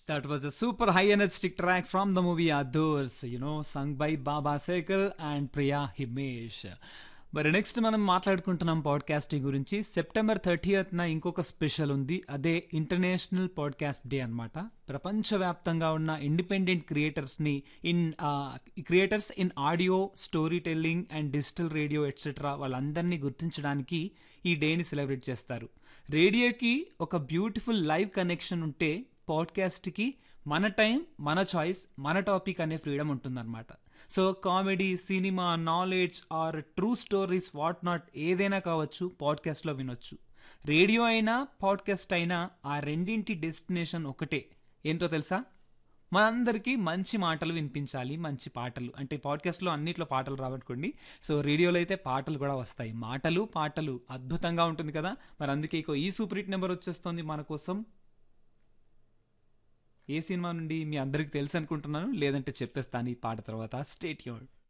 That was a super high energetic track from the movie Adurs, you know, sung by Baba Sekal and Priya Himesh. మరి next మనం మాట్లాడుకుంటున్నాం podcasting గురించి September థర్టీయత్న ఇంకొక special ఉంది అదే international podcast day అనమాట ప్రపంచవ్యాప్తంగా ఉన్న ఇండిపెండెంట్ క్రియేటర్స్ని in creators in audio storytelling and digital radio etcetera వాళ్ళందరినీ గుర్తించడానికి ఈ డేని సెలబ్రేట్ చేస్తారు రేడియోకి ఒక బ్యూటిఫుల్ లైవ్ కనెక్షన్ ఉంటే పాడ్కాస్ట్కి మన టైం మన చాయిస్ మన టాపిక్ అనే ఫ్రీడమ్ ఉంటుందన్నమాట so comedy cinema knowledge or true stories what not ఏదైనా కావచ్చు పాడ్కాస్ట్లో వినొచ్చు రేడియో అయినా పాడ్కాస్ట్ అయినా ఆ రెండింటి డెస్టినేషన్ ఒకటే ఏంటో తెలుసా మనందరికీ మంచి మాటలు వినిపించాలి మంచి పాటలు అంటే పాడ్కాస్ట్లో అన్నిట్లో పాటలు రావనుకోండి సో రేడియోలో అయితే పాటలు కూడా వస్తాయి మాటలు పాటలు అద్భుతంగా ఉంటుంది కదా మరి అందుకే ఇక ఈ సూపర్ హిట్ నెంబర్ వచ్చేస్తుంది మన కోసం ఏ సినిమా నుండి మీ అందరికి తెలుసు అనుకుంటున్నాను లేదంటే చెప్పేస్తాను ఈ పాట తర్వాత స్టేట్ యూన్